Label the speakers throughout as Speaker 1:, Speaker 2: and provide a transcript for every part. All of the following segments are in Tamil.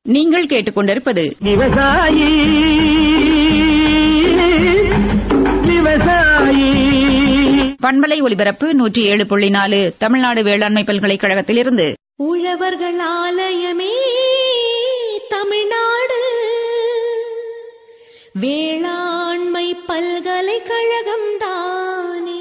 Speaker 1: நீங்கள் கேட்டுக்கொண்டிருப்பது
Speaker 2: விவசாயி விவசாயி
Speaker 1: பண்பலை ஒலிபரப்பு நூற்றி ஏழு புள்ளி நாலு தமிழ்நாடு வேளாண்மை பல்கலைக்கழகத்திலிருந்து
Speaker 3: உழவர்கள் ஆலயமே தமிழ்நாடு வேளாண்மை பல்கலைக்கழகம் தானே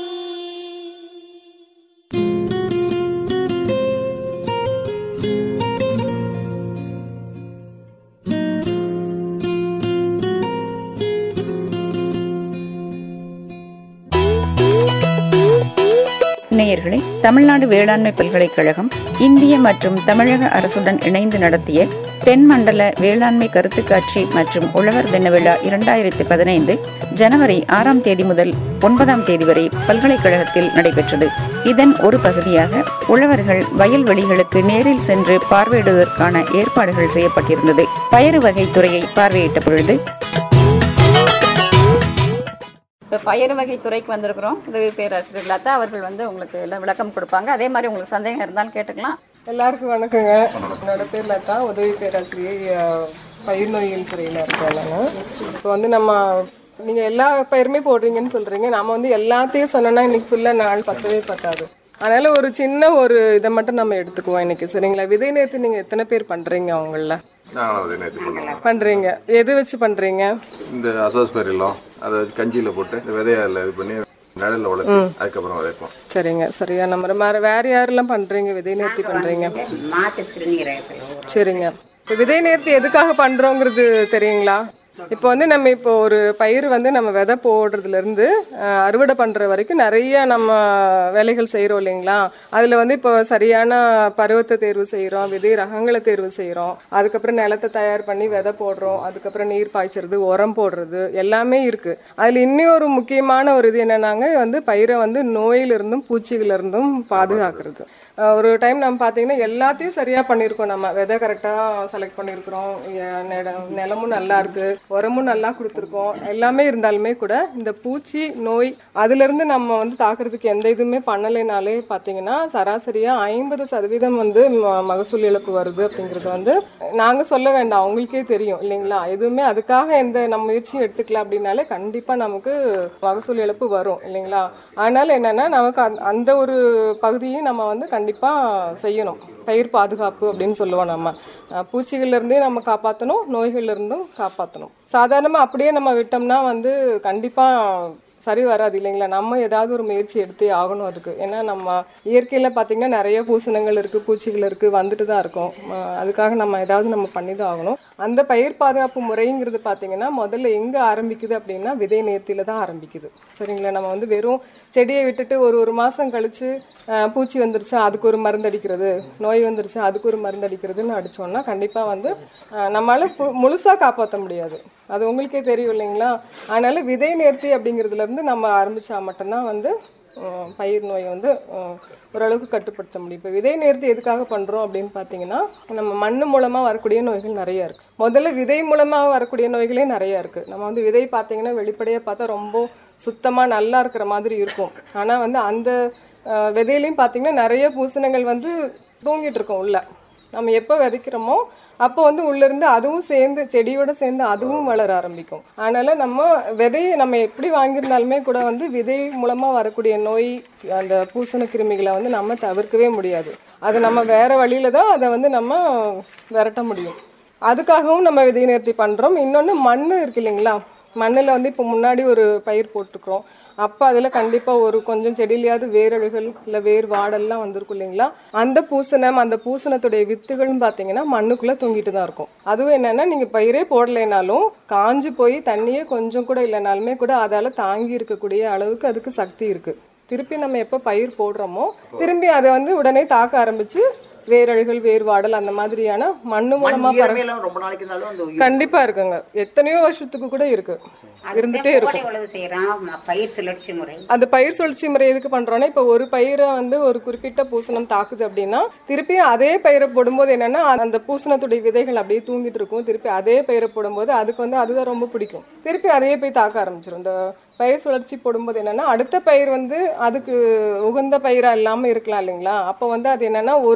Speaker 1: நேயர்களே தமிழ்நாடு வேளாண்மை பல்கலைக்கழகம் இந்திய மற்றும் தமிழக அரசுடன் இணைந்து நடத்திய தென்மண்டல வேளாண்மை கருத்துக்காட்சி மற்றும் உழவர் தின விழா இரண்டாயிரத்தி பதினைந்து ஜனவரி ஆறாம் தேதி முதல் ஒன்பதாம் தேதி வரை பல்கலைக்கழகத்தில் நடைபெற்றது இதன் ஒரு பகுதியாக உழவர்கள் வயல்வெளிகளுக்கு நேரில் சென்று பார்வையிடுவதற்கான ஏற்பாடுகள் செய்யப்பட்டிருந்தது பயறு வகை துறையை பார்வையிட்ட பொழுது இப்போ பயறு வகை துறைக்கு வந்திருக்கிறோம் உதவி பேராசிரியர் லதா அவர்கள் வந்து உங்களுக்கு எல்லாம் விளக்கம் கொடுப்பாங்க அதே மாதிரி உங்களுக்கு சந்தேகம் இருந்தாலும் கேட்டுக்கலாம்
Speaker 4: எல்லாருக்கும் வணக்கங்க என்னோட பேர் லதா உதவி பேராசிரியை அஹ், பயிர் நோயியல் துறையில் இருக்கேன் நான் இப்போ வந்து நம்ம நீங்கள் எல்லா பயிருமே போடுறீங்கன்னு சொல்கிறீங்க நம்ம வந்து எல்லாத்தையும் சொன்னோன்னா இன்னைக்கு ஃபுல்லாக நாள் பத்தவே பத்தாது அதனால ஒரு சின்ன ஒரு இதை மட்டும் நம்ம எடுத்துக்குவோம் இன்னைக்கு சரிங்களா விதை நேர்த்து நீங்கள் எத்தனை பேர் பண்ணுறீங்க அவங்கள
Speaker 5: நாங்களும் அதை நேற்று பண்ணுவோம்
Speaker 4: பண்ணுறீங்க எது வச்சு பண்ணுறீங்க
Speaker 5: இந்த அசோஸ் பெரிலும் அதை வச்சு கஞ்சியில் போட்டு இந்த விதையால இது பண்ணி நிழலில் வளர்த்து அதுக்கப்புறம் விதைப்போம்
Speaker 4: சரிங்க சரியா நம்ம வேற வேற யாரெல்லாம் பண்ணுறீங்க விதை நேர்த்தி பண்ணுறீங்க சரிங்க இப்போ விதை நேர்த்தி எதுக்காக பண்றோங்கிறது தெரியுங்களா இப்போ வந்து நம்ம இப்போ ஒரு பயிர் வந்து நம்ம விதை போடுறதுல இருந்து அஹ், அறுவடை பண்ற வரைக்கும் நிறைய நம்ம வேலைகள் செய்றோம் இல்லைங்களா அதுல வந்து இப்போ சரியான பருவத்தை தேர்வு செய்றோம் விதை ரகங்களை தேர்வு செய்றோம் அதுக்கப்புறம் நிலத்தை தயார் பண்ணி விதை போடுறோம் அதுக்கப்புறம் நீர் பாய்ச்சறது உரம் போடுறது எல்லாமே இருக்கு அதுல இன்னும் ஒரு முக்கியமான ஒரு இது என்னன்னாங்க வந்து பயிரை வந்து நோயிலிருந்தும் பூச்சிகளிலிருந்தும் பாதுகாக்கிறது அஹ் ஒரு டைம் நம்ம பார்த்தீங்கன்னா எல்லாத்தையும் சரியா பண்ணியிருக்கோம் நம்ம விதை கரெக்டாக செலக்ட் பண்ணியிருக்கிறோம் எ- நில- நிலமும் நல்லா இருக்கு உரமும் நல்லா கொடுத்துருக்கோம் எல்லாமே இருந்தாலுமே கூட இந்த பூச்சி நோய் அதுல இருந்து நம்ம வந்து தாக்குறதுக்கு எந்த இதுவுமே பண்ணலைனாலே பார்த்தீங்கன்னா சராசரியா ஐம்பது சதவீதம் வந்து ம- மகசூல் இழப்பு வருது அப்படிங்கிறது வந்து நாங்க சொல்ல வேண்டாம் அவங்களுக்கே தெரியும் இல்லைங்களா எதுவுமே அதுக்காக எந்த நம்ம முயற்சியும் எடுத்துக்கல அப்படின்னாலே கண்டிப்பா நமக்கு மகசூல் இழப்பு வரும் இல்லைங்களா அதனால என்னன்னா நமக்கு அந்த- அந்த ஒரு பகுதியும் நம்ம வந்து கண்டிப்பா செய்யணும் பயிர் பாதுகாப்பு அப்படின்னு சொல்லுவோம் நம்ம அஹ் பூச்சிகள்ல இருந்தே நம்ம காப்பாற்றணும் நோய்கள்ல இருந்தும் காப்பாற்றணும் சாதாரணமா அப்படியே நம்ம விட்டோம்னா வந்து கண்டிப்பா சரி வராது இல்லைங்களா நம்ம ஏதாவது ஒரு முயற்சி எடுத்தே ஆகணும் அதுக்கு ஏன்னா நம்ம இயற்கையில பாத்தீங்கன்னா நிறைய பூசணங்கள் இருக்கு பூச்சிகள் இருக்கு வந்துட்டு தான் இருக்கும் அஹ் அதுக்காக நம்ம ஏதாவது நம்ம பண்ணி தான் ஆகணும் அந்த பயிர் பாதுகாப்பு முறைங்கிறது பாத்தீங்கன்னா முதல்ல எங்க ஆரம்பிக்குது அப்படின்னா விதை நேர்த்தியில தான் ஆரம்பிக்குது சரிங்களா நம்ம வந்து வெறும் செடியை விட்டுட்டு ஒரு ஒரு மாசம் கழிச்சு அஹ், பூச்சி வந்துருச்சா அதுக்கு ஒரு மருந்து அடிக்கிறது நோய் வந்துருச்சா அதுக்கு ஒரு மருந்து அடிக்கிறதுன்னு அடிச்சோம்னா கண்டிப்பா வந்து அஹ், நம்மளால பு- முழுசா காப்பாற்ற முடியாது அது உங்களுக்கே தெரியும் இல்லைங்களா அதனால விதை நேர்த்தி அப்படிங்கிறதுல இருந்து நம்ம ஆரம்பிச்சா மட்டும்தான் வந்து அஹ், பயிர் நோயை வந்து அஹ், ஓரளவுக்கு கட்டுப்படுத்த முடியும் இப்போ விதை நேர்த்தி எதுக்காக பண்றோம் அப்படின்னு பார்த்தீங்கன்னா நம்ம மண்ணு மூலமா வரக்கூடிய நோய்கள் நிறைய இருக்கு முதல்ல விதை மூலமா வரக்கூடிய நோய்களே நிறைய இருக்கு நம்ம வந்து விதை பார்த்தீங்கன்னா வெளிப்படையா பார்த்தா ரொம்ப சுத்தமா நல்லா இருக்கிற மாதிரி இருக்கும் ஆனா வந்து அந்த அஹ், விதையிலையும் பார்த்தீங்கன்னா நிறைய பூசணங்கள் வந்து தூங்கிட்டு இருக்கும் உள்ள நம்ம எப்போ விதைக்கிறோமோ அப்போ வந்து உள்ள இருந்து அதுவும் சேர்ந்து செடியோட சேர்ந்து அதுவும் வளர ஆரம்பிக்கும் அதனால நம்ம விதையை நம்ம எப்படி வாங்கியிருந்தாலுமே கூட வந்து விதை மூலமா வரக்கூடிய நோய் அந்த பூசண கிருமிகளை வந்து நம்ம தவிர்க்கவே முடியாது அது நம்ம வேற வழியில தான் அதை வந்து நம்ம விரட்ட முடியும் அதுக்காகவும் நம்ம விதை நேர்த்தி பண்றோம் இன்னொன்று மண் இருக்கு இல்லைங்களா மண்ணில் வந்து இப்போ முன்னாடி ஒரு பயிர் போட்டிருக்கிறோம் அப்போ அதில் கண்டிப்பாக ஒரு கொஞ்சம் செடியிலையாவது வேரழுகள் இல்லை வேர் வாடெல்லாம் வந்திருக்கும் இல்லைங்களா அந்த பூசணம் அந்த பூசணத்துடைய வித்துகள்னு பார்த்தீங்கன்னா மண்ணுக்குள்ளே தூங்கிட்டு தான் இருக்கும் அதுவும் என்னன்னா நீங்கள் பயிரே போடலைனாலும் காஞ்சு போய் தண்ணியே கொஞ்சம் கூட இல்லைனாலுமே கூட அதால் தாங்கி இருக்கக்கூடிய அளவுக்கு அதுக்கு சக்தி இருக்கு திருப்பி நம்ம எப்போ பயிர் போடுறோமோ திரும்பி அதை வந்து உடனே தாக்க ஆரம்பிச்சு வேரழுகள் வேர்வாடல் அந்த மாதிரியான மண்ணு மூலமா பரவ
Speaker 6: ஈரமேலும் ரொம்ப நாளைக்கு இருந்தாலும் அந்த உயிர்
Speaker 4: கண்டிப்பா இருக்குங்க எத்தனையோ வருஷத்துக்கு கூட இருக்கு இருந்துட்டே இருக்கும்
Speaker 6: உழவு செய்யறான் பயிர் சுழற்சி முறை
Speaker 4: அந்த பயிர் சுழற்சி முறை எதுக்கு பண்றோம்னா இப்போ ஒரு பயிரை வந்து ஒரு குறிப்பிட்ட பூசணம் தாக்குது அப்படின்னா திருப்பி அதே பயிரை போடும்போது என்னன்னா அந்த பூசணத்துடைய விதைகள் அப்படியே தூங்கிட்டு இருக்கும் திருப்பி அதே பயிரை போடும்போது அதுக்கு வந்து அதுதான் ரொம்ப பிடிக்கும் திருப்பி அதையே போய் தாக்க ஆரம்பிச்சிடும் இந்த பயிர் சுழற்சி போடும்போது என்னன்னா அடுத்த பயிர் வந்து அதுக்கு உகந்த பயிரா இல்லாம இருக்கலாம் இல்லைங்களா அப்போ வந்து அது என்னன்னா ஒரு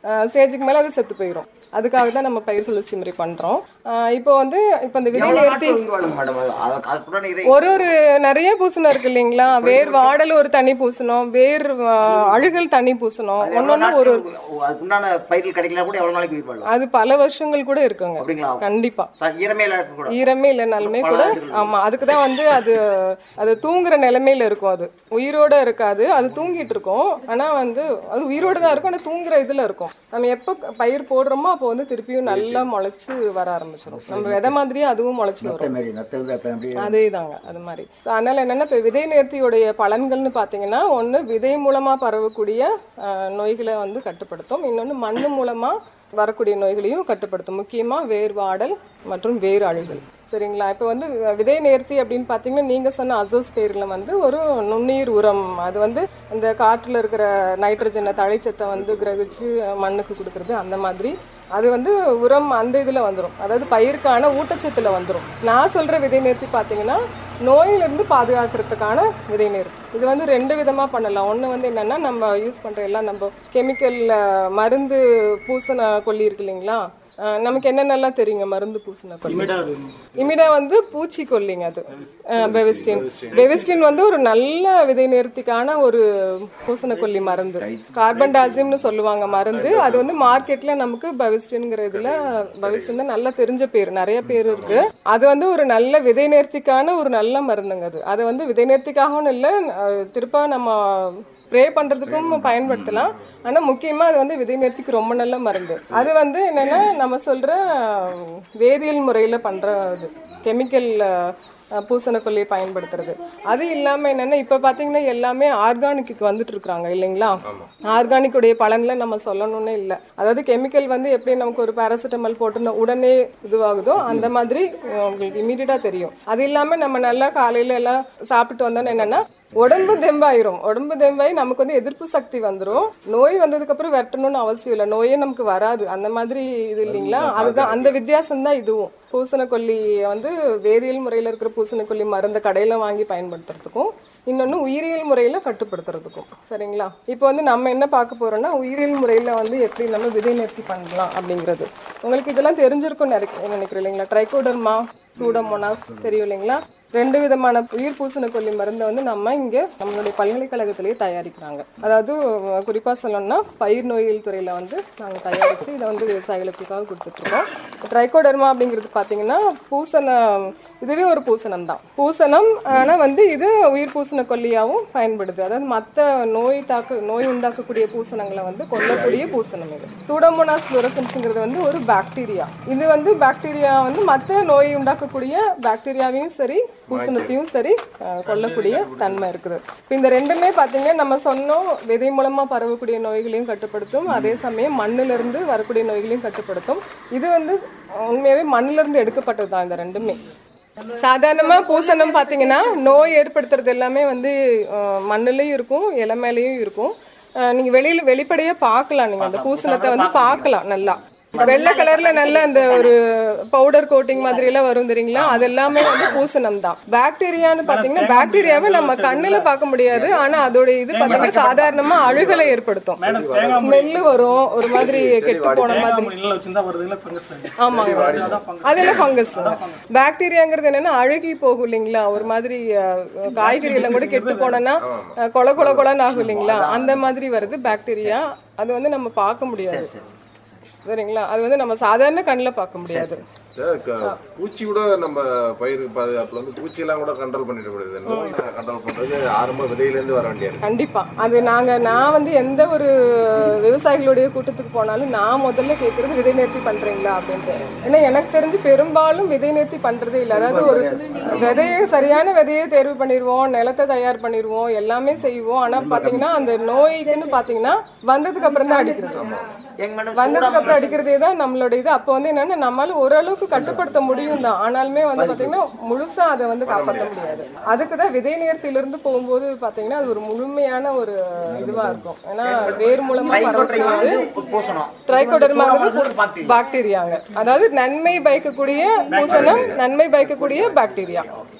Speaker 4: ஸ்டேஜுக்கு மேலே அது செத்து போயிடும் அதுக்காக தான் நம்ம பயிர் சுழற்சி முறை பண்ணுறோம் இப்போ வந்து இப்போ இந்த விதை நேர்த்தி
Speaker 2: மேடம் அதுக்குள்ள இதை
Speaker 4: ஒரு ஒரு நிறைய பூசணம் இருக்கு இல்லைங்களா வேர் வாடல் ஒரு தனி பூசணும் வேர் ஆ, அழுகல் தனி பூசணும் ஒன்னொன்னு ஒரு ஒரு
Speaker 2: அதுக்குண்டான பயிர்கள் கிடைக்கல கூட எவ்வளவு நாளைக்கு உயிர் வாழலாம்
Speaker 4: அது பல வருஷங்கள் கூட இருக்குங்க
Speaker 2: அப்படிங்களா
Speaker 4: கண்டிப்பா
Speaker 2: சார், ஈரமே இல்லாத கூட
Speaker 4: ஈரமே இல்லைனாலுமே கூட ஆமா அதுக்கு தான் வந்து அது அது தூங்குற நிலைமையில இருக்கும் அது உயிரோட இருக்காது அது தூங்கிட்டு இருக்கும் ஆனா வந்து அது உயிரோட தான் இருக்கும் ஆனா தூங்குற இதுல இருக்கும் நம்ம எப்போ பயிர் போடுறோமோ அப்போ வந்து திருப்பியும் நல்லா முளைச்சு வர ஆரம்பிச்சிடும் நம்ம விதை மாதிரியே அதுவும் முளைச்சு வரும்
Speaker 2: மாதிரி நத்த வந்து அத்தனை அப்படி
Speaker 4: அதேதாங்க அது மாதிரி So, அதனால என்னன்னா இப்போ விதை நேர்த்தியுடைய பலன்கள்னு பார்த்தீங்கன்னா ஒன்று விதை மூலமா பரவக்கூடிய அஹ், நோய்களை வந்து கட்டுப்படுத்தும் இன்னொன்று மண்ணு மூலமா வரக்கூடிய நோய்களையும் கட்டுப்படுத்தும் முக்கியமா வேர் வாடல் மற்றும் வேர் அழுகல் சரிங்களா இப்போ வந்து விதை நேர்த்தி அப்படின்னு பார்த்தீங்கன்னா நீங்கள் சொன்ன அசோஸ் பேரில் வந்து ஒரு நுண்ணுயிர் உரம் அது வந்து இந்த காற்றில் இருக்கிற நைட்ரஜனை தழைச்சத்தை வந்து கிரகிச்சு மண்ணுக்கு கொடுக்குறது அந்த மாதிரி அது வந்து உரம் அந்த இதில் வந்துடும் அதாவது பயிருக்கான ஊட்டச்சத்தில் வந்துடும் நான் சொல்கிற விதை நேர்த்தி பார்த்தீங்கன்னா நோயிலிருந்து பாதுகாக்கிறதுக்கான விதை நேர்த்தி இது வந்து ரெண்டு விதமாக பண்ணலாம் ஒன்று வந்து என்னென்னா நம்ம யூஸ் பண்ணுற எல்லாம் நம்ம கெமிக்கல் மருந்து பூசண கொல்லி இருக்கு இல்லைங்களா அஹ் நமக்கு என்னென்னலாம் தெரியுங்க மருந்து பூசண கொல்லி இமிடா வந்து பூச்சிக்கொல்லிங்க அது பெவிஸ்டின் பெவிஸ்டின் வந்து ஒரு நல்ல விதை நேர்த்திக்கான ஒரு பூசணக்கொல்லி மருந்து கார்பன் டாசிம்னு சொல்லுவாங்க மருந்து அது வந்து மார்க்கெட்ல நமக்கு பவிஸ்டின்ங்கிற இதுல பவிஸ்டின் தான் நல்லா தெரிஞ்ச பேர் நிறைய பேர் இருக்கு அது வந்து ஒரு நல்ல விதை நேர்த்திக்கான ஒரு நல்ல மருந்துங்க அது அது வந்து விதை நேர்த்திக்காகவும் இல்லை அஹ் திருப்ப நம்ம ஸ்ப்ரே பண்றதுக்கும் பயன்படுத்தலாம் ஆனா முக்கியமா அது வந்து விதை நேர்த்திக்கு ரொம்ப நல்ல மருந்து அது வந்து என்னன்னா நம்ம சொல்ற அஹ், வேதியியல் முறையில பண்ற இது கெமிக்கல் பூசணக்கொல்லியை பயன்படுத்துறது அது இல்லாம என்னன்னா இப்ப பாத்தீங்கன்னா எல்லாமே ஆர்கானிக்கு வந்துட்டு இருக்காங்க இல்லைங்களா ஆர்கானிக் உடைய பலன்ல நம்ம சொல்லணும்னு இல்லை அதாவது கெமிக்கல் வந்து எப்படி நமக்கு ஒரு பேராசிட்டமால் போட்டு உடனே இதுவாகுதோ அந்த மாதிரி அஹ், உங்களுக்கு இமீடியட்டா தெரியும் அது இல்லாம நம்ம நல்லா காலையில எல்லாம் சாப்பிட்டு வந்தோம்னா என்னன்னா உடம்பு தெம்பாயிரும் உடம்பு தெம்பாயி நமக்கு வந்து எதிர்ப்பு சக்தி வந்துரும் நோய் வந்ததுக்கு அப்புறம் வெட்டணும்னு அவசியம் இல்லை நோயே நமக்கு வராது அந்த மாதிரி இது இல்லைங்களா அதுதான் அந்த வித்தியாசம் தான் இதுவும் பூசணக்கொல்லி வந்து வேதியியல் முறையில் இருக்கிற பூசணக்கொல்லி மருந்த கடையில வாங்கி பயன்படுத்துறதுக்கும் இன்னொன்று உயிரியல் முறையில் கட்டுப்படுத்துறதுக்கும் சரிங்களா இப்போ வந்து நம்ம என்ன பார்க்க போறோம்னா உயிரியல் முறையில் வந்து எப்படி நம்ம விதை நிறுத்தி பண்ணலாம் அப்படிங்கிறது உங்களுக்கு இதெல்லாம் தெரிஞ்சிருக்கும் நினைக்கிறேன் நினைக்கிறேன் இல்லைங்களா ட்ரைகோடர்மா சூடமோனாஸ் தெரியும் இல்லைங்களா ரெண்டு விதமான உயிர் பூசணக்கொல்லி மருந்தை வந்து நம்ம இங்கே நம்மளுடைய பல்கலைக்கழகத்திலேயே தயாரிக்கிறாங்க அதாவது குறிப்பாக சொல்லணும்னா பயிர் நோயியல் துறையில் வந்து நாங்கள் தயாரித்து இதை வந்து விவசாயிகளுக்காக கொடுத்துட்ருக்கோம் ட்ரைகோடர்மா அப்படிங்கிறது பார்த்தீங்கன்னா பூசணம் இதுவே ஒரு பூசணம் தான் பூசணம் ஆனால் வந்து இது உயிர் பூசணக்கொல்லியாகவும் பயன்படுது அதாவது மற்ற நோய் தாக்க நோய் உண்டாக்கக்கூடிய பூசணங்களை வந்து கொல்லக்கூடிய பூசணம் இது சூடோமோனாஸ் ஃப்ளோரசன்ஸுங்கிறது வந்து ஒரு பாக்டீரியா இது வந்து பாக்டீரியா வந்து மற்ற நோய் உண்டாக்கக்கூடிய பாக்டீரியாவையும் சரி பூசணத்தையும் சரி அஹ், கொல்லக்கூடிய தன்மை இருக்குது இப்போ இந்த ரெண்டுமே பார்த்தீங்கன்னா நம்ம சொன்னோம் விதை மூலமாக பரவக்கூடிய நோய்களையும் கட்டுப்படுத்தும் அதே சமயம் மண்ணிலிருந்து வரக்கூடிய நோய்களையும் கட்டுப்படுத்தும் இது வந்து உண்மையாகவே மண்ணிலிருந்து எடுக்கப்பட்டது தான் இந்த ரெண்டுமே சாதாரணமா பூசணம் பாத்தீங்கன்னா நோய் ஏற்படுத்துறது எல்லாமே வந்து அஹ், மண்ணுலயும் இருக்கும் இலை மேலயும் இருக்கும் அஹ், நீங்க வெளியில வெளிப்படையா பார்க்கலாம் நீங்க அந்த பூசணத்தை வந்து பார்க்கலாம் நல்லா வெள்ளை கலர்ல நல்ல அந்த ஒரு பவுடர் கோட்டிங் மாதிரி எல்லாம் வரும் தெரியுங்களா அது எல்லாமே வந்து பூசணம் தான் பாக்டீரியான்னு பாத்தீங்கன்னா பாக்டீரியாவை நம்ம கண்ணுல பார்க்க முடியாது ஆனா அதோட இது பாத்தீங்கன்னா சாதாரணமா அழுகலை ஏற்படுத்தும் ஸ்மெல்லு வரும் ஒரு மாதிரி கெட்டு போன மாதிரி
Speaker 7: முன்னில வச்சிருந்தா வருதுங்களா ஃபங்கஸ்
Speaker 4: ஆமாங்க அதெல்லாம் ஃபங்கஸ் பாக்டீரியாங்கிறது என்னன்னா அழுகி போகும் இல்லைங்களா ஒரு மாதிரி அஹ், காய்கறி எல்லாம் கூட கெட்டு போனோம்னா அஹ், கொல கொல கொலன்னு ஆகும் இல்லைங்களா அந்த மாதிரி வருது பாக்டீரியா அது வந்து நம்ம பார்க்க முடியாது சரிங்களா அது வந்து நம்ம சாதாரண கண்ணில் பார்க்க முடியாது
Speaker 5: சார், க- பூச்சி கூட நம்ம பயிர் பாதுகாப்புல வந்து பூச்சியெல்லாம் கூட கண்ட்ரோல் பண்ணிட முடியாது நோய் கண்ட்ரோல் பண்றது ஆரம்ப விதையிலேருந்து வர வேண்டியது
Speaker 4: கண்டிப்பா அது நாங்க நான் வந்து எந்த ஒரு விவசாயிகளுடைய கூட்டத்துக்கு போனாலும் நான் முதல்ல கேட்கறது விதை நேர்த்தி பண்றீங்களா அப்படின்ட்டு ஏன்னா எனக்கு தெரிஞ்சு பெரும்பாலும் விதை நேர்த்தி பண்றதே இல்லை அதாவது ஒரு விதையை சரியான விதையை தேர்வு பண்ணிடுவோம் நிலத்தை தயார் பண்ணிடுவோம் எல்லாமே செய்வோம் ஆனா பாத்தீங்கன்னா அந்த நோய்க்குன்னு பாத்தீங்கன்னா வந்ததுக்கு அப்புறம் தான் அடிக்கிறது
Speaker 2: எங்க மேடம்
Speaker 4: வந்ததுக்கு அப்புறம் அடிக்கிறதே தான் நம்மளோட இது அப்போ வந்து என்னன்னா நம்மளால ஓரளவுக்கு கட்டுப்படுத்த முடியும் தான் ஆனாலுமே வந்து பாத்தீங்கன்னா முழுசா அதை வந்து காப்பாற்ற முடியாது அதுக்கு தான் விதை நேர்த்தியிலிருந்து போகும்போது பாத்தீங்கன்னா அது ஒரு முழுமையான ஒரு இதுவா இருக்கும் ஏன்னா வேர் மூலமா பரவக்கூடியது
Speaker 2: பூசணும்
Speaker 4: ட்ரைகோடர்மாங்கிறது பாக்டீரியாங்க அதாவது நன்மை பயக்கக்கூடிய பூசணம் நன்மை பயக்கக்கூடிய பாக்டீரியா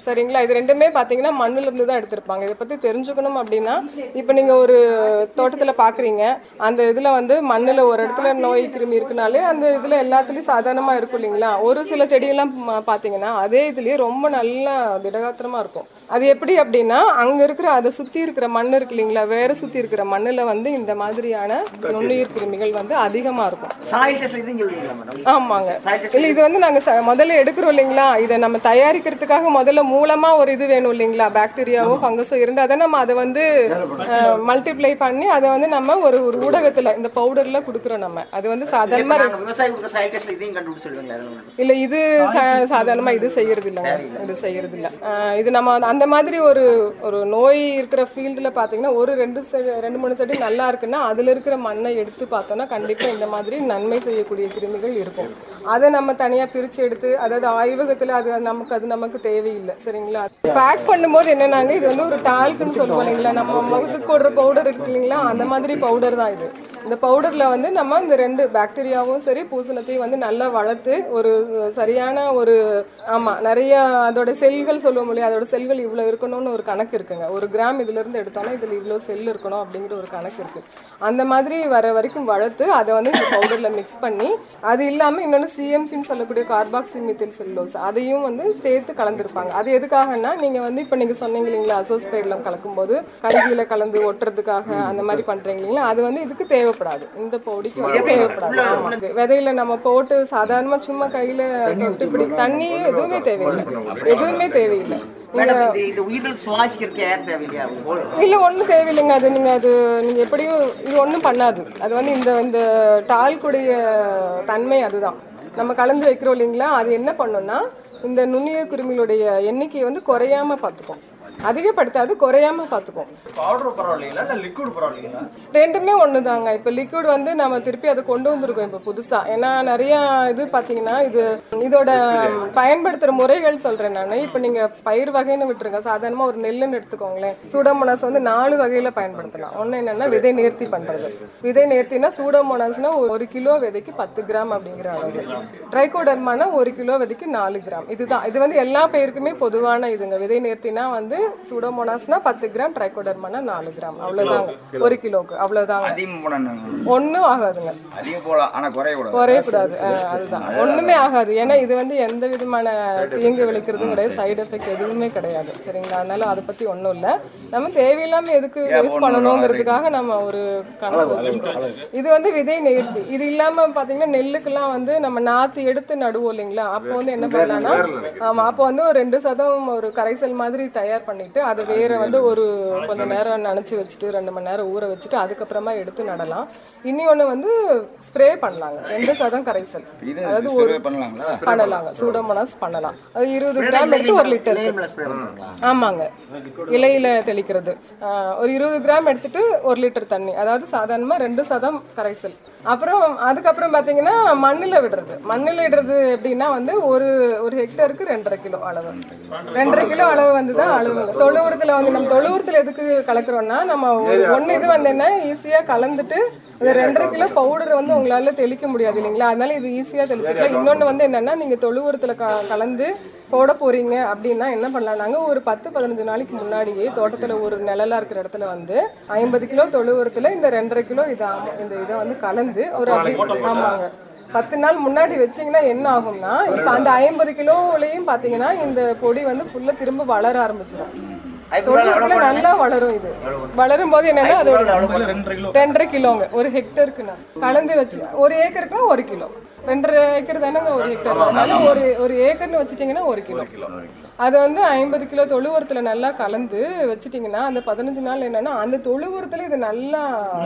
Speaker 4: சரிங்களா இது ரெண்டுமே பார்த்தீங்கன்னா மண்ணுல இருந்து தான் எடுத்திருப்பாங்க இதை பத்தி தெரிஞ்சுக்கணும் அப்படின்னா இப்போ நீங்க ஒரு தோட்டத்துல பாக்குறீங்க அந்த இதுல வந்து மண்ணுல ஒரு இடத்துல நோய் கிருமி இருக்குனாலே அந்த இதுல எல்லாத்துலயும் சாதாரணமா இருக்கும் இல்லைங்களா ஒரு சில செடியெல்லாம் ம- பாத்தீங்கன்னா அதே இதுலயே ரொம்ப நல்லா திடகாத்திரமா இருக்கும் அது எப்படி அப்படின்னா அங்க இருக்கிற அதை சுத்தி இருக்கிற மண் இருக்கு இல்லைங்களா வேற சுத்தி இருக்கிற மண்ணுல வந்து இந்த மாதிரியான நுண்ணுயிர் கிருமிகள் வந்து அதிகமா இருக்கும்
Speaker 2: சாயில் டெஸ்ட்ல இதுவும் சொல்றீங்களா மேடம்
Speaker 4: ஆமாங்க இல்ல இது வந்து நாங்க ச- முதல்ல எடுக்கிறோம் இல்லைங்களா இதை நம்ம தயாரிக்கிறதுக்காக முதல்ல மூலமா ஒரு இது வேணும் இல்லைங்களா பாக்டீரியாவோ ஃபங்கஸோ இருந்து அதை நம்ம அதை வந்து மல்டிப்ளை பண்ணி அதை வந்து நம்ம ஒரு ஒரு ஊடகத்துல இந்த பவுடர்ல கொடுக்குறோம் நம்ம அது வந்து சாதாரணமா
Speaker 2: நாங்க விவசாயி கொடுத்த சாயில் டெஸ்ட்ல இதையும் கண்டுபிடிச்சு சொல்லுவீங்களா அதுல ஒண்ணு.
Speaker 4: இல்ல இது சா- சாதாரணமா இது செய்யறது இல்லைங்க இது செய்யறது இல்ல ஆஹ் இது நம்ம அந்த மாதிரி ஒரு ஒரு நோய் இருக்கிற ஃபீல்டுல பாத்தீங்கன்னா ஒரு ரெண்டு செ- ரெண்டு மூணு செடி நல்லா இருக்குன்னா அதுல இருக்கிற மண்ணை எடுத்து பார்த்தோம்னா கண்டிப்பா இந்த மாதிரி நன்மை செய்யக்கூடிய கிருமிகள் இருக்கும் அதை நம்ம தனியா பிரிச்சு எடுத்து அதாவது ஆய்வகத்துல அது நமக்கு அது நமக்கு தேவையில்லை சரிங்களா பேக் பண்ணும்போது என்னன்னாங்க இது வந்து ஒரு டால்க்குன்னு சொல்லுவோம் இல்லைங்களா நம்ம முகத்துக்கு போடுற பவுடர் இருக்கு இல்லைங்களா அந்த மாதிரி பவுடர் தான் இது இந்த பவுடர்ல வந்து நம்ம இந்த ரெண்டு பாக்டீரியாவும் சரி பூசணத்தையும் வந்து நல்லா வளர்த்து ஒரு சரியான ஒரு ஆமா நிறைய அதோட செல்கள் சொல்லுவோம் இல்லையா அதோட செல்கள் இவ்வளவு இருக்கணும்னு ஒரு கணக்கு இருக்குங்க ஒரு கிராம் இதுல இருந்து எடுத்தோம்னா இதுல இவ்வளவு செல் இருக்கணும் அப்படிங்கிற ஒரு கணக்கு இருக்கு அந்த மாதிரி வர வரைக்கும் வளர்த்து அதை வந்து இந்த பவுடர்ல மிக்ஸ் பண்ணி அது இல்லாம இன்னொன்னு சிஎம்சின்னு சொல்லக்கூடிய கார்பாக்சி மித்தில் செல்லோஸ் அதையும் வந்து சேர்த்து கலந்துருப்பாங்க அது எதுக்காகன்னா நீங்க வந்து இப்ப நீங்க சொன்னீங்க இல்லைங்களா அசோஸ்பைர்லம் கலக்கும்போது கஞ்சியில கலந்து ஒட்டுறதுக்காக அந்த மாதிரி பண்றீங்க இல்லைங்களா அது வந்து இதுக்கு தேவைப்படாது இந்த பொடிக்கு வந்து தேவைப்படாது ஆமா. விதையில நம்ம போட்டு சாதாரணமா சும்மா கையில தொட்டு இப்படி தண்ணி எதுவுமே தேவையில்லை எதுவுமே தேவையில்லை
Speaker 2: மேடம் இது இது உயிர்களுக்கு சுவாசிக்கிறதுக்கு ஏர் தேவையில்லையா போடு.
Speaker 4: இல்ல ஒண்ணும் தேவையில்லைங்க அது நீங்க அது நீங்க எப்படியும் இது ஒண்ணும் பண்ணாது அது வந்து இந்த இந்த டால்குடைய தன்மை அதுதான் நம்ம கலந்து வைக்கிறோம் இல்லைங்களா அது என்ன பண்ணும்னா இந்த நுண்ணுயிர் கிருமிகளுடைய எண்ணிக்கையை வந்து குறையாம பார்த்துக்கும் அதிகப்படுத்தாது குறையாம பார்த்துக்கும்
Speaker 7: பவுடர் பரவாயில்லைங்களா இல்லை லிக்விட் பரவாயில்லைங்களா
Speaker 4: ரெண்டுமே ஒண்ணுதாங்க இப்ப லிக்விட் வந்து நம்ம திருப்பி அதை கொண்டு வந்திருக்கோம் இப்ப புதுசா ஏன்னா நிறைய இது பாத்தீங்கன்னா இது இதோட பயன்படுத்துற முறைகள் சொல்றேன் நான் இப்ப நீங்க பயிர் வகைன்னு விட்டுருங்க சாதாரணமா ஒரு நெல்லுன்னு எடுத்துக்கோங்களேன் சூடோமோனாஸ் வந்து நாலு வகையில பயன்படுத்தலாம் ஒண்ணு என்னன்னா விதை நேர்த்தி பண்றது விதை நேர்த்தினா சூடோமோனாஸ்னா ஒரு கிலோ விதைக்கு பத்து கிராம் அப்படிங்கிற அளவு ட்ரைகோடர்மானா ஒரு கிலோ விதைக்கு நாலு கிராம் இதுதான் இது வந்து எல்லா பயிருக்குமே பொதுவான இதுங்க விதை நேர்த்தினா வந்து சூடோமோனாஸ்னா பத்து கிராம் ட்ரைகோடர்மானா நாலு கிராம் அவ்வளவுதாங்க ஒரு கிலோக்கு அவ்வளவுதாங்க
Speaker 8: அதிகம் போடணும்
Speaker 4: ஒண்ணும் ஆகாதுங்க
Speaker 8: அதிகம் போடலாம் ஆனா குறையக்கூடாது
Speaker 4: குறையக்கூடாது அஹ் அதுதான் ஒண்ணுமே ஆகாது ஏன்னா இது வந்து எந்த விதமான தீங்கு விளைக்கிறதும் கிடையாது சைடு எஃபெக்ட் எதுவுமே கிடையாது சரிங்களா அதனால அதை பத்தி ஒண்ணும் இல்ல நம்ம தேவையில்லாம எதுக்கு யூஸ் பண்ணணுங்கிறதுக்காக நம்ம ஒரு கணக்கு வச்சுக்கிறோம் இது வந்து விதை நேர்த்தி இது இல்லாம பாத்தீங்கன்னா நெல்லுக்கெல்லாம் வந்து நம்ம நாத்து எடுத்து நடுவோம் இல்லைங்களா அப்போ வந்து என்ன பண்ணலாம்னா ஆமா அப்போ வந்து ஒரு ரெண்டு சதம் ஒரு கரைசல் மாதிரி தயார் பண்ணிட்டு அதை வேற வந்து ஒரு கொஞ்ச நேரம் நனைச்சு வச்சுட்டு ரெண்டு மணி நேரம் ஊற வச்சுட்டு அதுக்கப்புறமா எடுத்து நடலாம் இனி ஒண்ணு வந்து ஸ்ப்ரே பண்ணலாங்க ரெண்டு சதம் கரைசல்
Speaker 8: இது
Speaker 4: அதாவது
Speaker 8: spray
Speaker 4: ஒரு
Speaker 8: பண்ணலாங்களா
Speaker 4: பண்ணலாங்க சூடோமோனாஸ் பண்ணலாம் அது இருபது கிராம் எடுத்து ஒரு லிட்டர்
Speaker 2: இலையில spray பண்ணுவாங்களா?
Speaker 4: ஆமாங்க இலையில தெளிக்கிறது ஆஹ் ஒரு இருபது கிராம் எடுத்துட்டு ஒரு லிட்டர் தண்ணி அதாவது சாதாரணமா ரெண்டு சதம் கரைசல் அப்புறம் அதுக்கப்புறம் பாத்தீங்கன்னா மண்ணுல விடுறது மண்ணுல விடுறது எப்படின்னா வந்து ஒரு ஒரு ஹெக்டருக்கு ரெண்டரை கிலோ அளவு ரெண்டரை கிலோ அளவு வந்து தான் அளவு தொழு உரத்துல வந்து நம்ம தொழு உரத்துல எதுக்கு கலக்குறோம்னா நம்ம ஒரு ஒண்ணு இது வந்து என்ன ஈஸியா கலந்துட்டு இந்த ரெண்டரை கிலோ பவுடர் வந்து உங்களால தெளிக்க முடியாது இல்லைங்களா அதனால இது ஈஸியா தெளிச்சுக்கலாம் இன்னொன்னு வந்து என்னன்னா நீங்க தொழு உரத்துல க- கலந்து போட போறீங்க அப்படின்னா என்ன பண்ணலாம்னாங்க ஒரு பத்து பதினஞ்சு நாளைக்கு முன்னாடியே தோட்டத்துல ஒரு நிழலா இருக்கிற இடத்துல வந்து ஐம்பது கிலோ தொழு உரத்துல இந்த ரெண்டரை கிலோ இது ஆமா- இந்த இதை வந்து கலந்து ஒரு அப்படி ஆமாங்க பத்து நாள் முன்னாடி வச்சீங்கன்னா என்ன ஆகும்னா இப்ப அந்த ஐம்பது கிலோலயும் பாத்தீங்கன்னா இந்த பொடி வந்து ஃபுல்லா திரும்ப வளர ஆரம்பிச்சிடும் தொண்ணூறுல நல்லா வளரும் இது வளரும் போது என்னன்னா அதோட ரெண்டரை கிலோங்க ஒரு ஹெக்டருக்கு கலந்து வச்சு ஒரு ஏக்கருக்குனா ஒரு கிலோ ரெண்டரை ஏக்கர் தானேங்க ஒரு ஹெக்டர் அதனால ஒரு ஒரு ஏக்கர்னு வச்சுட்டீங்கன்னா ஒரு கிலோ அது வந்து ஐம்பது கிலோ தொழு உரத்துல நல்லா கலந்து வச்சுட்டீங்கன்னா அந்த பதினஞ்சு நாள் என்னன்னா அந்த தொழு உரத்துல இது நல்லா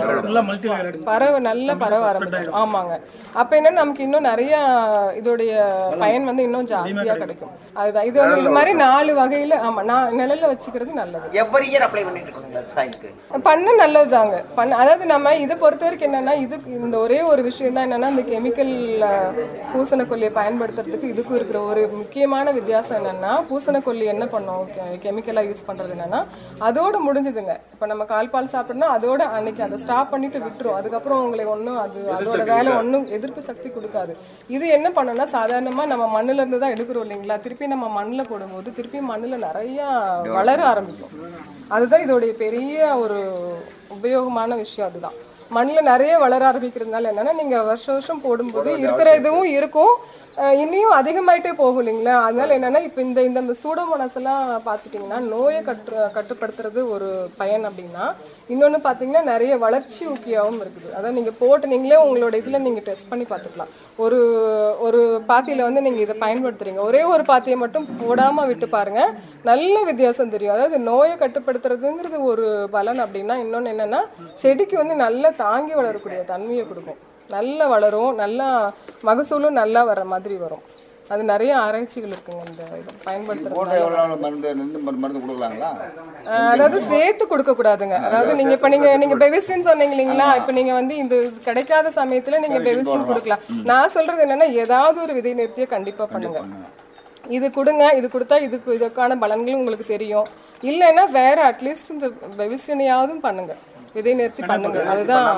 Speaker 4: பரவ நல்லா பரவ ஆரம்பிச்சிடும் ஆமாங்க அப்ப என்ன நமக்கு இன்னும் நிறைய இதோடைய பயன் வந்து இன்னும் ஜாஸ்தியா கிடைக்கும் அதுதான் இது வந்து இது மாதிரி நாலு வகையில ஆமா நான் நிழல்ல வச்சுக்கிறது நல்லது
Speaker 2: எவ்வரி இயர் அப்ளை பண்ணிட்டு இருக்கணுங்களா சாயிலுக்கு
Speaker 4: பண்ண நல்லதுதாங்க பண்ண அதாவது நம்ம இதை பொறுத்த வரைக்கும் என்னன்னா இதுக்கு இந்த ஒரே ஒரு விஷயம் தான் என்னன்னா இந்த கெமிக்கல் பூசணக்கொல்லியை பயன்படுத்துறதுக்கு இதுக்கும் இருக்கிற ஒரு முக்கியமான வித்தியாசம் என்னன்னா பூசணக்கொல்லி என்ன பண்ணோம் கெமிக்கலாக யூஸ் பண்ணுறது என்னன்னா அதோட முடிஞ்சுதுங்க இப்போ நம்ம கால் பால் சாப்பிட்றோம்னா அதோட அன்னைக்கு அதை ஸ்டாப் பண்ணிட்டு விட்டுரும் அதுக்கப்புறம் உங்களை ஒன்றும் அது அதோட வேலை ஒன்றும் எதிர்ப்பு சக்தி கொடுக்காது இது என்ன பண்ணோம்னா சாதாரணமாக நம்ம மண்ணுல இருந்து தான் எடுக்கிறோம் இல்லைங்களா திருப்பி நம்ம மண்ணில் போடும்போது திருப்பி மண்ணில் நிறையா வளர ஆரம்பிக்கும் அதுதான் இதோடைய பெரிய ஒரு உபயோகமான விஷயம் அதுதான் மண்ணில் நிறைய வளர ஆரம்பிக்கிறதுனால என்னன்னா நீங்க வருஷம் வருஷம் போடும்போது இருக்கிற இதுவும் இருக்கும் அஹ் இன்னியும் அதிகமாயிட்டே போகும் இல்லைங்களா அதனால என்னன்னா இப்போ இந்த இந்த சூடோமோனாஸ் எல்லாம் பார்த்துட்டிங்கன்னா நோயை கட்டு கட்டுப்படுத்துறது ஒரு பயன் அப்படின்னா இன்னொன்று பார்த்தீங்கன்னா நிறைய வளர்ச்சி ஊக்கியாகவும் இருக்குது அதாவது நீங்கள் போட்டு நீங்களே உங்களோட இதில் நீங்கள் டெஸ்ட் பண்ணி பார்த்துக்கலாம் ஒரு ஒரு பாத்தியில் வந்து நீங்கள் இதை பயன்படுத்துறீங்க ஒரே ஒரு பாத்தியை மட்டும் போடாமல் விட்டு பாருங்க நல்ல வித்தியாசம் தெரியும் அதாவது நோயை கட்டுப்படுத்துறதுங்கிறது ஒரு பலன் அப்படின்னா இன்னொன்று என்னன்னா செடிக்கு வந்து நல்லா தாங்கி வளரக்கூடிய தன்மையை கொடுக்கும் நல்லா வளரும் நல்லா மகசூலும் நல்லா வர மாதிரி வரும் அது நிறைய ஆராய்ச்சிகள் இருக்குங்க இந்த இது பயன்படுத்துறது
Speaker 8: போட்ட எவ்வளோ நாள் மருந்து நின்று மருந்து மருந்து கொடுக்கலாங்களா
Speaker 4: ஆஹ் அதாவது சேர்த்து கொடுக்க கூடாதுங்க அதாவது நீங்க இப்ப நீங்க நீங்க பெவிஸ்டின் சொன்னீங்க இல்லைங்களா இப்ப நீங்க வந்து இந்த இது கிடைக்காத சமயத்துல நீங்க பெவிஸ்டின் கொடுக்கலாம் நான் சொல்றது என்னன்னா ஏதாவது ஒரு விதை நிறுத்திய கண்டிப்பா பண்ணுங்க இது கொடுங்க இது கொடுத்தா இதுக்கு இதுக்கான பலன்கள் உங்களுக்கு தெரியும் இல்லைன்னா வேற அட்லீஸ்ட் இந்த பெவிஸ்டினையாவது பண்ணுங்க விதை நேர்த்தி பண்ணுங்க அதுதான்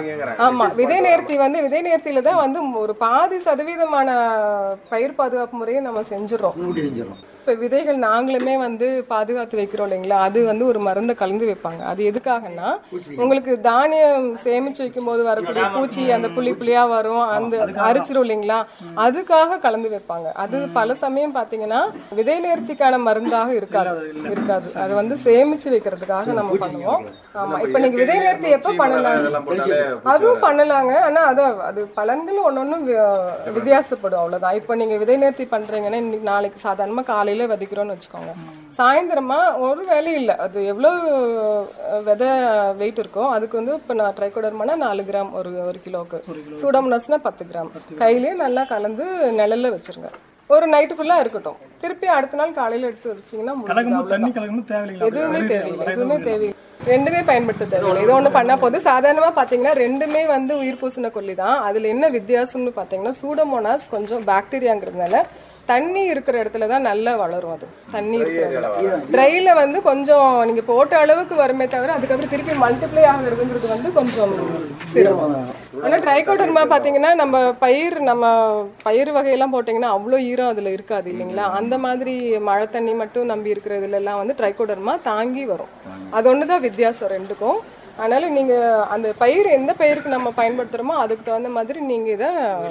Speaker 4: ஆமா விதை நேர்த்தி வந்து விதை நேர்த்தியில தான் வந்து ஒரு பாதி சதவீதமான பயிர் பாதுகாப்பு முறையை நம்ம செஞ்சுறோம் இப்போ விதைகள் நாங்களுமே வந்து பாதுகாத்து வைக்கிறோம் இல்லைங்களா அது வந்து ஒரு மருந்தை கலந்து வைப்பாங்க அது எதுக்காகன்னா உங்களுக்கு தானியம் சேமிச்சு வைக்கும் போது வரக்கூடிய பூச்சி அந்த புள்ளி புள்ளியா வரும் அந்த அரிச்சிரும் இல்லைங்களா அதுக்காக கலந்து வைப்பாங்க அது பல சமயம் பார்த்தீங்கன்னா விதை நேர்த்திக்கான மருந்தாக இருக்காது இருக்காது அது வந்து சேமிச்சு வைக்கிறதுக்காக நம்ம பண்ணுவோம் ஆமா இப்போ நீங்க விதை நேர்த்தி எப்போ பண்ணலாம்
Speaker 5: இதெல்லாம் போட்டாலே
Speaker 4: அதுவும் பண்ணலாங்க ஆனா அது அது பலன்கள் ஒன்னொன்னும் வித்தியாசப்படும் அவ்வளவுதான் இப்போ நீங்க விதை நேர்த்தி பண்றீங்கன்னா இன்னைக்கு நாளைக்கு சாதாரணமா காலையில விதைக்கிறோம்னு வச்சுக்கோங்க சாயந்தரமா ஒரு வேலையும் இல்லை அது எவ்வளவு அஹ், விதை வெயிட் இருக்கோ அதுக்கு வந்து இப்போ நான் ட்ரைகோடர்மானா நாலு கிராம் ஒரு ஒரு கிலோக்கு சூடம்னஸ்னா பத்து கிராம் கையிலேயே நல்லா கலந்து நிழல்ல வச்சிருங்க ஒரு நைட்டு ஃபுல்லா இருக்கட்டும் திருப்பி அடுத்த நாள் காலையில எடுத்து வச்சீங்கன்னா முடிஞ்சுது, அவ்வளவுதான். எதுவுமே தேவையில்லை எதுவுமே தேவையில்லை ரெண்டுமே பயன்படுத்த தேவையில்லை இது ஒண்ணு பண்ணா போதும் சாதாரணமா பாத்தீங்கன்னா ரெண்டுமே வந்து உயிர் பூசின கொல்லி தான் அதுல என்ன வித்தியாசம்னு பாத்தீங்கன்னா சூடோமோனாஸ் கொஞ்சம் பாக்டீரியாங்கிறதுனால தண்ணி இருக்கிற இடத்துல தான் நல்லா வளரும் அது தண்ணி இருக்கிற இடத்துல ட்ரைல வந்து கொஞ்சம் நீங்க போட்ட அளவுக்கு வருமே தவிர அதுக்கப்புறம் திருப்பி மல்டிப்ளை ஆகுறதுங்கிறது வந்து கொஞ்சம் சிரமம் ஆனா ட்ரைகோடர்மா பாத்தீங்கன்னா நம்ம பயிர் நம்ம பயிர் வகையெல்லாம் போட்டீங்கன்னா அவ்வளோ ஈரம் அதுல இருக்காது இல்லைங்களா அந்த மாதிரி மழை தண்ணி மட்டும் நம்பி இருக்கிறதுல எல்லாம் வந்து ட்ரைகோடர்மா தாங்கி வரும் அது ஒன்று தான் வித்தியாசம் ரெண்டுக்கும் அதனால நீங்க அந்த பயிர் எந்த பயிருக்கு நம்ம பயன்படுத்துறோமோ அதுக்கு தகுந்த மாதிரி நீங்க இதை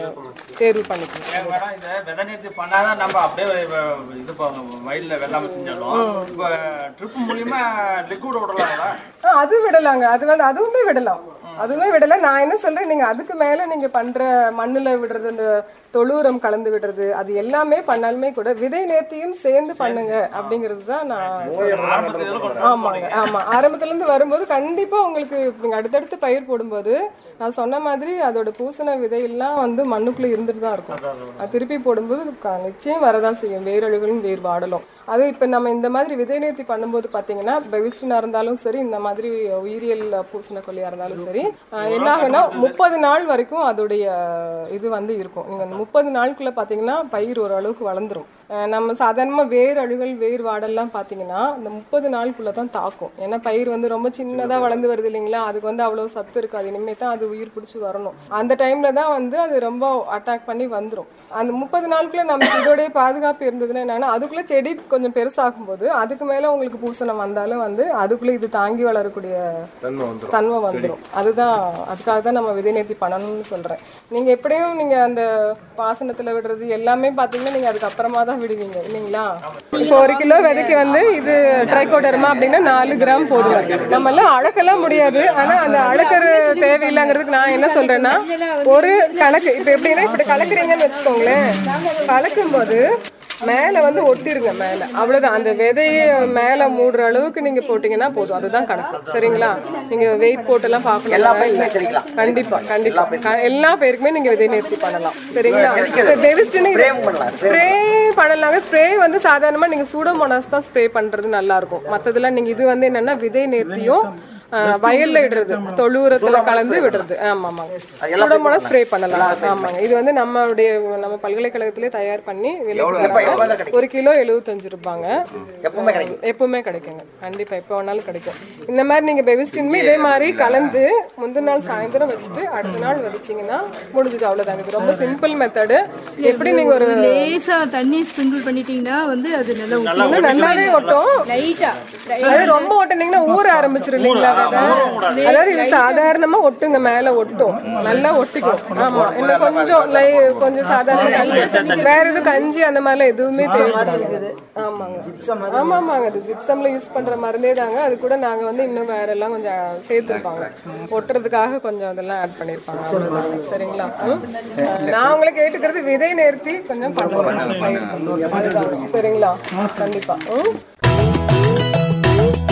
Speaker 4: தேர்வு பண்ணிக்கணும்
Speaker 7: மேடம் இதை விதை நிறுத்தி பண்ணாதான் நம்ம அப்படியே வ- இது பண்ணுவோம் வயல்ல வெள்ளாம செஞ்சாலும் இப்போ ட்ரிப் மூலியமா லிக்விட் விடலாங்களா
Speaker 4: ஆ, அது விடலாங்க அது வந்து அதுவுமே விடலாம் அதுவுமே விடலாம் நான் என்ன சொல்றேன் நீங்க அதுக்கு மேல நீங்க பண்ற மண்ணுல விடுறது இந்த தொழூரம் கலந்து விடுறது அது எல்லாமே பண்ணாலுமே கூட விதை நேர்த்தியும் சேர்ந்து பண்ணுங்க அப்படிங்கிறது தான் நான் சொல்றேன். ஆமாங்க ஆமா ஆரம்பத்துல இருந்து வரும்போது கண்டிப்பா உங்களுக்கு நீங்க அடுத்தடுத்து பயிர் போடும்போது நான் சொன்ன மாதிரி அதோட பூசண விதையெல்லாம் வந்து மண்ணுக்குள்ள இருந்துட்டு தான் இருக்கும் அது திருப்பி போடும்போது க- நிச்சயம் வரதான் செய்யும் வேரழுகளும் வேர் வாடலும் அது இப்போ நம்ம இந்த மாதிரி விதை நேர்த்தி பண்ணும்போது பார்த்தீங்கன்னா பெவிஸ்டினா இருந்தாலும் சரி இந்த மாதிரி உயிரியல் பூசண கொல்லியா இருந்தாலும் சரி ஆஹ் என்ன ஆகும்னா முப்பது நாள் வரைக்கும் அதோடைய இது வந்து இருக்கும் நீங்க அந்த முப்பது நாளுக்குள்ள பார்த்தீங்கன்னா பயிர் ஓரளவுக்கு வளர்ந்துரும் ஆஹ் நம்ம சாதாரணமாக வேர் அழுகல் வேர் வாடெல்லாம் பார்த்தீங்கன்னா இந்த முப்பது நாளுக்குள்ள தான் தாக்கும் ஏன்னா பயிர் வந்து ரொம்ப சின்னதாக வளர்ந்து வருது இல்லைங்களா அதுக்கு வந்து அவ்வளோ சத்து இருக்காது இனிமேல் தான் அது உயிர் பிடிச்சி வரணும் அந்த டைம்ல தான் வந்து அது ரொம்ப அட்டாக் பண்ணி வந்துடும் அந்த முப்பது நாளுக்குள்ள நமக்கு இதோடைய பாதுகாப்பு இருந்ததுன்னா என்னன்னா அதுக்குள்ள செடி கொஞ்சம் பெருசாகும் போது அதுக்கு மேல உங்களுக்கு பூசணம் வந்தாலும் வந்து அதுக்குள்ள இது தாங்கி வளரக்கூடிய
Speaker 5: தன்மை வந்துடும்
Speaker 4: தன்மை வந்துடும் அதுதான் அதுக்காக தான் நம்ம விதை நேர்த்தி பண்ணணும்னு சொல்றேன் நீங்க எப்படியும் நீங்க அந்த பாசனத்துல விடுறது எல்லாமே பாத்தீங்கன்னா நீங்க அதுக்கு அப்புறமா தான் விடுவீங்க இல்லைங்களா இப்போ ஒரு கிலோ விதைக்கு வந்து இது ட்ரைகோடர்மா அப்படின்னா நாலு கிராம் போடுவாங்க நம்ம எல்லாம் அளக்கலாம் முடியாது ஆனா அந்த அளக்கிற தேவையில்லைங்கிறதுக்கு நான் என்ன சொல்றேன்னா ஒரு கணக்கு இப்போ எப்படின்னா இப்படி கலக்குறீங்கன்னு வச்சுக்கோங்களேன் கலக்கும் போது மேல வந்து ஒட்டிருங்க மேல அவ்வளவுதான் அந்த விதைய மேல மூடுற அளவுக்கு நீங்க போட்டீங்கன்னா போதும் அதுதான் கணக்கு சரிங்களா நீங்க வெயிட் போட்டெல்லாம் பார்க்கணும்
Speaker 2: எல்லா பயிருக்குமே தெளிக்கலாம்.
Speaker 4: கண்டிப்பா கண்டிப்பா க- எல்லா பேருக்குமே நீங்க விதை நேர்த்தி பண்ணலாம் சரிங்களா
Speaker 2: Sprayவும் பண்ணலாம்.
Speaker 4: ஸ்ப்ரே பண்ணலாங்க ஸ்ப்ரே வந்து சாதாரணமா நீங்க சூடோமோனாஸ் தான் ஸ்ப்ரே பண்றது நல்லா இருக்கும் மத்ததெல்லாம் நீங்க இது வந்து என்னன்னா விதை நேர்த்தியும் ஆஹ், வயல்ல இடுறது தொழு உரத்துல கலந்து விடுறது ஆமா ஆமாங்க சுடமோட ஸ்ப்ரே பண்ணலாம் ஆமாங்க இது வந்து நம்மளுடைய நம்ம பல்கலைக்கழகத்திலே தயார் பண்ணி விலைக்கு தராங்க. ஒரு கிலோ எழுபத்தஞ்சு ரூபாங்க
Speaker 2: எப்பவுமே கிடைக்கும்
Speaker 4: எப்பவுமே கிடைக்குங்க கண்டிப்பா எப்போ வேணாலும் கிடைக்கும் இந்த மாதிரி நீங்க பெவிஸ்டின்மே இதே மாதிரி கலந்து முந்தின நாள் சாயந்தரம் வச்சுட்டு அடுத்த நாள் வதச்சிங்கன்னா முடிஞ்சது அவ்வளவுதாங்க இது ரொம்ப சிம்பிள் மெத்தடு எப்படி நீங்க ஒரு
Speaker 9: லேசா தண்ணி ஸ்ப்ரிங்கிள் பண்ணிட்டீங்கன்னா வந்து அது நல்லா ஊத்தி-
Speaker 4: இன்னும் நல்லாவே ஒட்டும்
Speaker 9: லைட்டா
Speaker 4: அதாவது ரொம்ப ஒட்டுனீங்கன்னா ஊற ஆரம்பிச்சிரும் இல்லைங்களா விதை? அதாவது இது சாதாரணமா ஒட்டுங்க மேல ஒட்டும் நல்லா ஒட்டிக்கும் ஆமா இன்னும் கொஞ்சம் லை கொஞ்சம் சாதாரண வேற எதுவும் கஞ்சி அந்த மாதிரிலாம் எதுவுமே தேவைப்படாது ஆமாங்க ஆமா ஆமாங்க அது ஜிப்சம்ல யூஸ் பண்ற மருந்தே தாங்க அது கூட நாங்க வந்து இன்னும் வேற எல்லாம் கொஞ்சம் சேர்த்துருப்பாங்க ஒட்டுறதுக்காக கொஞ்சம் அதெல்லாம் ஆட் பண்ணிருப்பாங்க அவ்வளவுதாங்க சரிங்களா ம்? நான் உங்களை கேட்டுக்கிறது விதை நேர்த்தி கொஞ்சம் பண்ணுங்க அதுதான் சரிங்களா கண்டிப்பா ம்